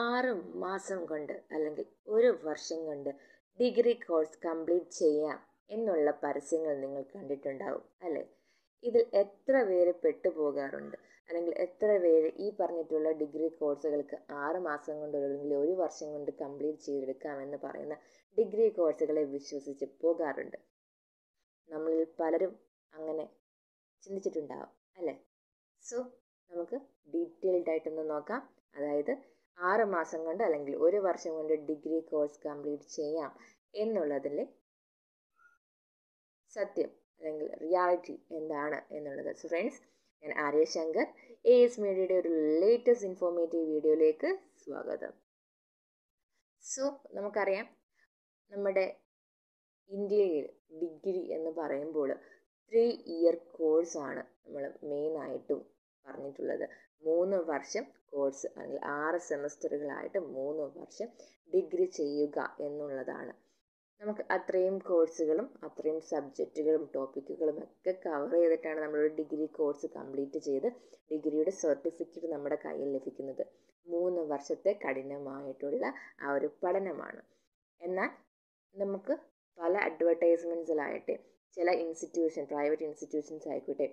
ആറ് മാസം കൊണ്ട് അല്ലെങ്കിൽ ഒരു വർഷം കൊണ്ട് ഡിഗ്രി കോഴ്സ് കംപ്ലീറ്റ് ചെയ്യാം എന്നുള്ള പരസ്യങ്ങൾ നിങ്ങൾ കണ്ടിട്ടുണ്ടാവും അല്ലേ ഇതിൽ എത്ര പേര് പെട്ടുപോകാറുണ്ട് അല്ലെങ്കിൽ എത്ര പേര് ഈ പറഞ്ഞിട്ടുള്ള ഡിഗ്രി കോഴ്സുകൾക്ക് ആറ് മാസം കൊണ്ട് അല്ലെങ്കിൽ ഒരു വർഷം കൊണ്ട് കംപ്ലീറ്റ് ചെയ്തെടുക്കാമെന്ന് പറയുന്ന ഡിഗ്രി കോഴ്സുകളെ വിശ്വസിച്ച് പോകാറുണ്ട് നമ്മളിൽ പലരും അങ്ങനെ ചിന്തിച്ചിട്ടുണ്ടാവും അല്ലേ സോ നമുക്ക് ഡീറ്റെയിൽഡ് ആയിട്ടൊന്ന് നോക്കാം അതായത് ആറ് മാസം കൊണ്ട് അല്ലെങ്കിൽ ഒരു വർഷം കൊണ്ട് ഡിഗ്രി കോഴ്സ് കംപ്ലീറ്റ് ചെയ്യാം എന്നുള്ളതിലെ സത്യം അല്ലെങ്കിൽ റിയാലിറ്റി എന്താണ് എന്നുള്ളത് സോ ഫ്രണ്ട്സ് ഞാൻ ആര്യ ശങ്കർ എ എസ് മീഡിയയുടെ ഒരു ലേറ്റസ്റ്റ് ഇൻഫോർമേറ്റീവ് വീഡിയോയിലേക്ക് സ്വാഗതം സോ നമുക്കറിയാം നമ്മുടെ ഇന്ത്യയിൽ ഡിഗ്രി എന്ന് പറയുമ്പോൾ ത്രീ ഇയർ കോഴ്സാണ് നമ്മൾ മെയിനായിട്ടും പറഞ്ഞിട്ടുള്ളത് മൂന്ന് വർഷം കോഴ്സ് അല്ലെങ്കിൽ ആറ് സെമസ്റ്ററുകളായിട്ട് മൂന്ന് വർഷം ഡിഗ്രി ചെയ്യുക എന്നുള്ളതാണ് നമുക്ക് അത്രയും കോഴ്സുകളും അത്രയും സബ്ജക്റ്റുകളും ടോപ്പിക്കുകളും ഒക്കെ കവർ ചെയ്തിട്ടാണ് നമ്മളൊരു ഡിഗ്രി കോഴ്സ് കംപ്ലീറ്റ് ചെയ്ത് ഡിഗ്രിയുടെ സർട്ടിഫിക്കറ്റ് നമ്മുടെ കയ്യിൽ ലഭിക്കുന്നത് മൂന്ന് വർഷത്തെ കഠിനമായിട്ടുള്ള ആ ഒരു പഠനമാണ് എന്നാൽ നമുക്ക് പല അഡ്വർടൈസ്മെൻറ്റ്സിലായിട്ട് ചില ഇൻസ്റ്റിറ്റ്യൂഷൻ പ്രൈവറ്റ് ഇൻസ്റ്റിറ്റ്യൂഷൻസ് ആയിക്കോട്ടെ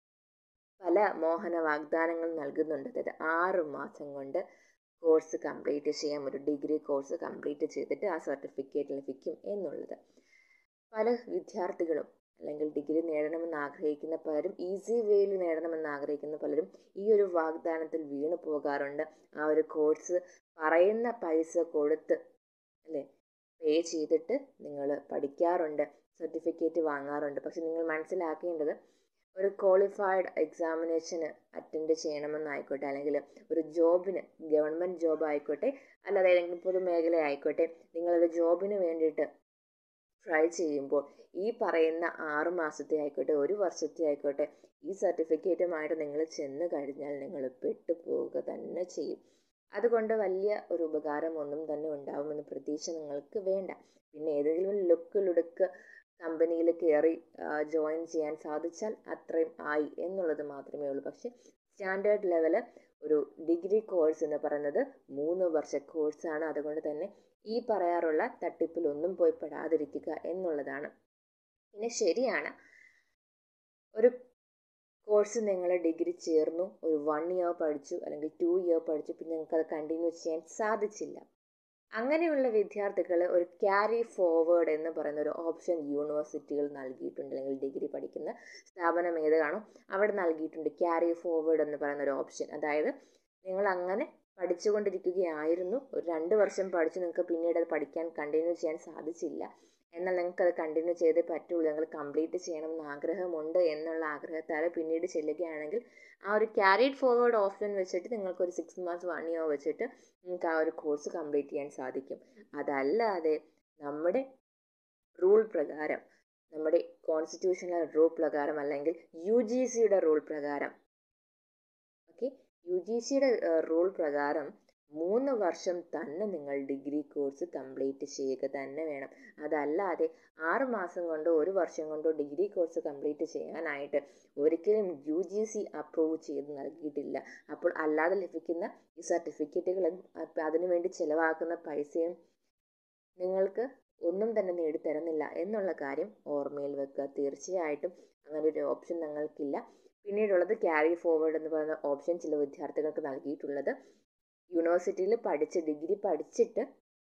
പല മോഹന വാഗ്ദാനങ്ങൾ നൽകുന്നുണ്ട് അതായത് ആറ് മാസം കൊണ്ട് കോഴ്സ് കംപ്ലീറ്റ് ചെയ്യാം ഒരു ഡിഗ്രി കോഴ്സ് കംപ്ലീറ്റ് ചെയ്തിട്ട് ആ സർട്ടിഫിക്കറ്റ് ലഭിക്കും എന്നുള്ളത് പല വിദ്യാർത്ഥികളും അല്ലെങ്കിൽ ഡിഗ്രി നേടണമെന്ന് ആഗ്രഹിക്കുന്ന പലരും ഈസി വേയിൽ നേടണമെന്ന് ആഗ്രഹിക്കുന്ന പലരും ഈ ഒരു വാഗ്ദാനത്തിൽ വീണു പോകാറുണ്ട് ആ ഒരു കോഴ്സ് പറയുന്ന പൈസ കൊടുത്ത് അല്ലേ പേ ചെയ്തിട്ട് നിങ്ങൾ പഠിക്കാറുണ്ട് സർട്ടിഫിക്കറ്റ് വാങ്ങാറുണ്ട് പക്ഷെ നിങ്ങൾ മനസ്സിലാക്കേണ്ടത് ഒരു ക്വാളിഫൈഡ് എക്സാമിനേഷന് അറ്റൻഡ് ചെയ്യണമെന്നായിക്കോട്ടെ അല്ലെങ്കിൽ ഒരു ജോബിന് ഗവൺമെൻറ് ജോബ് ആയിക്കോട്ടെ അല്ലാതെ ഏതെങ്കിലും പൊതുമേഖല ആയിക്കോട്ടെ നിങ്ങളൊരു ജോബിന് വേണ്ടിയിട്ട് ട്രൈ ചെയ്യുമ്പോൾ ഈ പറയുന്ന ആറ് മാസത്തെ ആയിക്കോട്ടെ ഒരു വർഷത്തെ ആയിക്കോട്ടെ ഈ സർട്ടിഫിക്കറ്റുമായിട്ട് നിങ്ങൾ ചെന്ന് കഴിഞ്ഞാൽ നിങ്ങൾ പെട്ടുപോവുക തന്നെ ചെയ്യും അതുകൊണ്ട് വലിയ ഒരു ഉപകാരമൊന്നും തന്നെ ഉണ്ടാവുമെന്ന് പ്രതീക്ഷ നിങ്ങൾക്ക് വേണ്ട പിന്നെ ഏതെങ്കിലും ലുക്ക് ലുടുക്ക് കമ്പനിയിൽ കയറി ജോയിൻ ചെയ്യാൻ സാധിച്ചാൽ അത്രയും ആയി എന്നുള്ളത് മാത്രമേ ഉള്ളൂ പക്ഷെ സ്റ്റാൻഡേർഡ് ലെവല് ഒരു ഡിഗ്രി കോഴ്സ് എന്ന് പറയുന്നത് മൂന്ന് വർഷ കോഴ്സാണ് അതുകൊണ്ട് തന്നെ ഈ പറയാറുള്ള തട്ടിപ്പിലൊന്നും പോയി പെടാതിരിക്കുക എന്നുള്ളതാണ് പിന്നെ ശരിയാണ് ഒരു കോഴ്സ് നിങ്ങൾ ഡിഗ്രി ചേർന്നു ഒരു വൺ ഇയർ പഠിച്ചു അല്ലെങ്കിൽ ടു ഇയർ പഠിച്ചു പിന്നെ നിങ്ങൾക്ക് അത് കണ്ടിന്യൂ ചെയ്യാൻ സാധിച്ചില്ല അങ്ങനെയുള്ള വിദ്യാർത്ഥികൾ ഒരു ക്യാരി ഫോർവേഡ് എന്ന് പറയുന്ന ഒരു ഓപ്ഷൻ യൂണിവേഴ്സിറ്റികൾ നൽകിയിട്ടുണ്ട് അല്ലെങ്കിൽ ഡിഗ്രി പഠിക്കുന്ന സ്ഥാപനം ഏത് കാണും അവിടെ നൽകിയിട്ടുണ്ട് ക്യാരി ഫോർവേഡ് എന്ന് പറയുന്ന ഒരു ഓപ്ഷൻ അതായത് നിങ്ങൾ അങ്ങനെ പഠിച്ചുകൊണ്ടിരിക്കുകയായിരുന്നു ഒരു രണ്ട് വർഷം പഠിച്ച് നിങ്ങൾക്ക് പിന്നീട് അത് പഠിക്കാൻ കണ്ടിന്യൂ ചെയ്യാൻ സാധിച്ചില്ല എന്നാൽ നിങ്ങൾക്ക് അത് കണ്ടിന്യൂ ചെയ്തേ പറ്റുള്ളൂ നിങ്ങൾ കംപ്ലീറ്റ് ചെയ്യണമെന്ന് ആഗ്രഹമുണ്ട് എന്നുള്ള ആഗ്രഹത്താൽ പിന്നീട് ചെല്ലുകയാണെങ്കിൽ ആ ഒരു ക്യാരിഡ് ഫോർവേഡ് ഓപ്ഷൻ വെച്ചിട്ട് നിങ്ങൾക്ക് ഒരു സിക്സ് മന്ത്സ് വൺ ഇയർ വെച്ചിട്ട് നിങ്ങൾക്ക് ആ ഒരു കോഴ്സ് കംപ്ലീറ്റ് ചെയ്യാൻ സാധിക്കും അതല്ലാതെ നമ്മുടെ റൂൾ പ്രകാരം നമ്മുടെ കോൺസ്റ്റിറ്റ്യൂഷണൽ റൂൾ പ്രകാരം അല്ലെങ്കിൽ യു ജി സിയുടെ റൂൾ പ്രകാരം ഓക്കെ യു ജി സിയുടെ റൂൾ പ്രകാരം മൂന്ന് വർഷം തന്നെ നിങ്ങൾ ഡിഗ്രി കോഴ്സ് കംപ്ലീറ്റ് ചെയ്യുക തന്നെ വേണം അതല്ലാതെ ആറ് മാസം കൊണ്ടോ ഒരു വർഷം കൊണ്ടോ ഡിഗ്രി കോഴ്സ് കംപ്ലീറ്റ് ചെയ്യാനായിട്ട് ഒരിക്കലും യു ജി സി അപ്രൂവ് ചെയ്ത് നൽകിയിട്ടില്ല അപ്പോൾ അല്ലാതെ ലഭിക്കുന്ന ഈ സർട്ടിഫിക്കറ്റുകളും അതിനുവേണ്ടി ചിലവാക്കുന്ന പൈസയും നിങ്ങൾക്ക് ഒന്നും തന്നെ നേടിത്തരുന്നില്ല എന്നുള്ള കാര്യം ഓർമ്മയിൽ വെക്കുക തീർച്ചയായിട്ടും അങ്ങനെ ഒരു ഓപ്ഷൻ ഞങ്ങൾക്കില്ല പിന്നീടുള്ളത് ക്യാരി ഫോർവേഡ് എന്ന് പറയുന്ന ഓപ്ഷൻ ചില വിദ്യാർത്ഥികൾക്ക് നൽകിയിട്ടുള്ളത് യൂണിവേഴ്സിറ്റിയിൽ പഠിച്ച് ഡിഗ്രി പഠിച്ചിട്ട്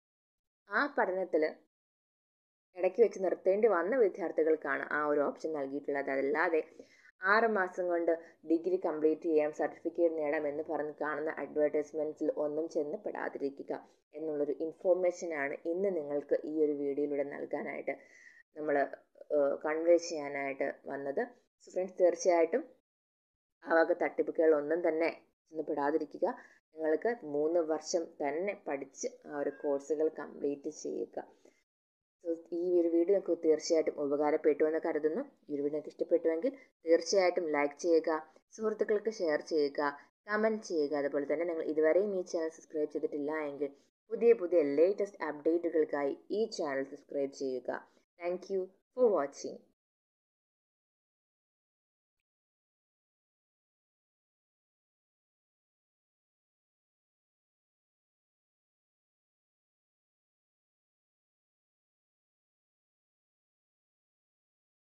ആ പഠനത്തിൽ ഇടയ്ക്ക് വെച്ച് നിർത്തേണ്ടി വന്ന വിദ്യാർത്ഥികൾക്കാണ് ആ ഒരു ഓപ്ഷൻ നൽകിയിട്ടുള്ളത് അതല്ലാതെ ആറ് മാസം കൊണ്ട് ഡിഗ്രി കംപ്ലീറ്റ് ചെയ്യാം സർട്ടിഫിക്കറ്റ് നേടാം എന്ന് പറഞ്ഞ് കാണുന്ന അഡ്വർടൈസ്മെൻറ്റ്സിൽ ഒന്നും ചെന്ന് പെടാതിരിക്കുക എന്നുള്ളൊരു ഇൻഫോർമേഷനാണ് ഇന്ന് നിങ്ങൾക്ക് ഈ ഒരു വീഡിയോയിലൂടെ നൽകാനായിട്ട് നമ്മൾ കൺവേ ചെയ്യാനായിട്ട് വന്നത് സോ ഫ്രണ്ട്സ് തീർച്ചയായിട്ടും ആ വക തട്ടിപ്പുകൾ ഒന്നും തന്നെ ചെന്ന് പെടാതിരിക്കുക നിങ്ങൾക്ക് മൂന്ന് വർഷം തന്നെ പഠിച്ച് ആ ഒരു കോഴ്സുകൾ കംപ്ലീറ്റ് ചെയ്യുക സോ ഈ ഒരു വീഡിയോ നിങ്ങൾക്ക് തീർച്ചയായിട്ടും ഉപകാരപ്പെട്ടു എന്ന് കരുതുന്നു ഈ ഒരു വീഡിയോ നിങ്ങൾക്ക് ഇഷ്ടപ്പെട്ടുവെങ്കിൽ തീർച്ചയായിട്ടും ലൈക്ക് ചെയ്യുക സുഹൃത്തുക്കൾക്ക് ഷെയർ ചെയ്യുക കമൻറ്റ് ചെയ്യുക അതുപോലെ തന്നെ നിങ്ങൾ ഇതുവരെയും ഈ ചാനൽ സബ്സ്ക്രൈബ് ചെയ്തിട്ടില്ല എങ്കിൽ പുതിയ പുതിയ ലേറ്റസ്റ്റ് അപ്ഡേറ്റുകൾക്കായി ഈ ചാനൽ സബ്സ്ക്രൈബ് ചെയ്യുക താങ്ക് യു ഫോർ വാച്ചിങ്